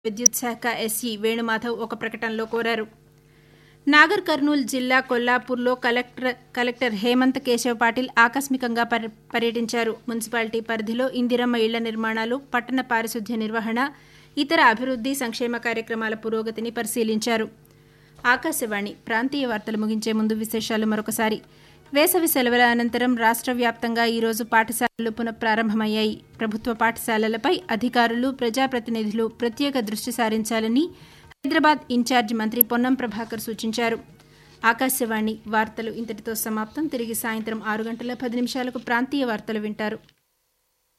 విద్యుత్ శాఖ ఎస్ఈ వేణుమాధవ్ ఒక ప్రకటనలో కోరారు నాగర్ కర్నూల్ జిల్లా కొల్లాపూర్లో కలెక్టర్ కలెక్టర్ హేమంత్ కేశవ్ పాటిల్ ఆకస్మికంగా పర్- పర్యటించారు మున్సిపాలిటీ పరిధిలో ఇందిరమ్మ ఇళ్ల నిర్మాణాలు పట్టణ పారిశుధ్య నిర్వహణ ఇతర అభివృద్ది సంక్షేమ కార్యక్రమాల పురోగతిని పరిశీలించారు ఆకాశవాణి ప్రాంతీయ వార్తలు ముగించే ముందు విశేషాలు మరొకసారి వేసవి సెలవుల అనంతరం రాష్ట్ర వ్యాప్తంగా ఈరోజు పాఠశాలలు పునఃప్రారంభమయ్యాయి ప్రభుత్వ పాఠశాలలపై అధికారులు ప్రజాప్రతినిధులు ప్రత్యేక దృష్టి సారించాలని హైదరాబాద్ ఇన్ఛార్జ్ మంత్రి పొన్నం ప్రభాకర్ సూచించారు ఆకాశవాణి వార్తలు ఇంతటితో సమాప్తం తిరిగి సాయంత్రం ఆరు గంటల పది నిమిషాలకు ప్రాంతీయ వార్తలు వింటారు